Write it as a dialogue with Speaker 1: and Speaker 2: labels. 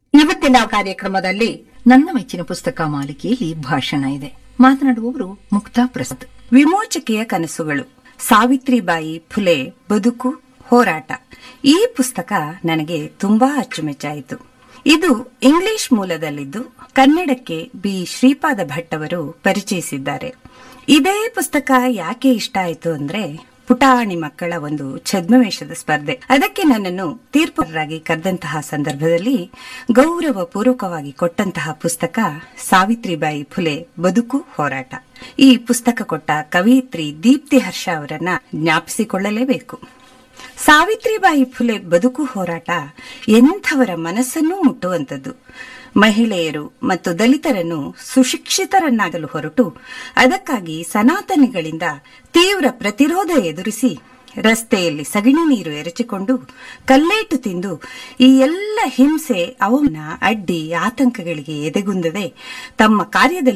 Speaker 1: ಇವತ್ತಿನ ಕಾರ್ಯಕ್ರಮದಲ್ಲಿ
Speaker 2: ನನ್ನ ಮೆಚ್ಚಿನ ಪುಸ್ತಕ ಮಾಲಿಕೆಯಲ್ಲಿ ಭಾಷಣ ಇದೆ ಮಾತನಾಡುವವರು ಮುಕ್ತಾ ಪ್ರಸಾದ್
Speaker 3: ವಿಮೋಚಕೆಯ ಕನಸುಗಳು ಸಾವಿತ್ರಿಬಾಯಿ ಫುಲೆ ಬದುಕು ಹೋರಾಟ ಈ ಪುಸ್ತಕ ನನಗೆ ತುಂಬಾ ಅಚ್ಚುಮೆಚ್ಚಾಯಿತು ಇದು ಇಂಗ್ಲಿಷ್ ಮೂಲದಲ್ಲಿದ್ದು ಕನ್ನಡಕ್ಕೆ ಬಿ ಶ್ರೀಪಾದ ಭಟ್ ಅವರು ಪರಿಚಯಿಸಿದ್ದಾರೆ ಇದೇ ಪುಸ್ತಕ ಯಾಕೆ ಇಷ್ಟ ಆಯಿತು ಅಂದ್ರೆ ಪುಟಾಣಿ ಮಕ್ಕಳ ಒಂದು ಛದ್ಮವೇಷದ ಸ್ಪರ್ಧೆ ಅದಕ್ಕೆ ನನ್ನನ್ನು ತೀರ್ಪುರಾಗಿ ಕರೆದಂತಹ ಸಂದರ್ಭದಲ್ಲಿ ಗೌರವ ಪೂರ್ವಕವಾಗಿ ಕೊಟ್ಟಂತಹ ಪುಸ್ತಕ ಸಾವಿತ್ರಿಬಾಯಿ ಫುಲೆ ಬದುಕು ಹೋರಾಟ ಈ ಪುಸ್ತಕ ಕೊಟ್ಟ ಕವಿಯತ್ರಿ ದೀಪ್ತಿ ಹರ್ಷ ಅವರನ್ನ ಜ್ಞಾಪಿಸಿಕೊಳ್ಳಲೇಬೇಕು ಸಾವಿತ್ರಿಬಾಯಿ ಫುಲೆ ಬದುಕು ಹೋರಾಟ ಎಂಥವರ ಮನಸ್ಸನ್ನೂ ಮುಟ್ಟುವಂಥದ್ದು ಮಹಿಳೆಯರು ಮತ್ತು ದಲಿತರನ್ನು ಸುಶಿಕ್ಷಿತರನ್ನಾಗಲು ಹೊರಟು ಅದಕ್ಕಾಗಿ ಸನಾತನಿಗಳಿಂದ ತೀವ್ರ ಪ್ರತಿರೋಧ ಎದುರಿಸಿ ರಸ್ತೆಯಲ್ಲಿ ಸಗಣಿ ನೀರು ಎರಚಿಕೊಂಡು ಕಲ್ಲೇಟು ತಿಂದು ಈ ಎಲ್ಲ ಹಿಂಸೆ ಅವಮಾನ ಅಡ್ಡಿ ಆತಂಕಗಳಿಗೆ ಎದೆಗುಂದದೆ ತಮ್ಮ ಕಾರ್ಯದಲ್ಲಿ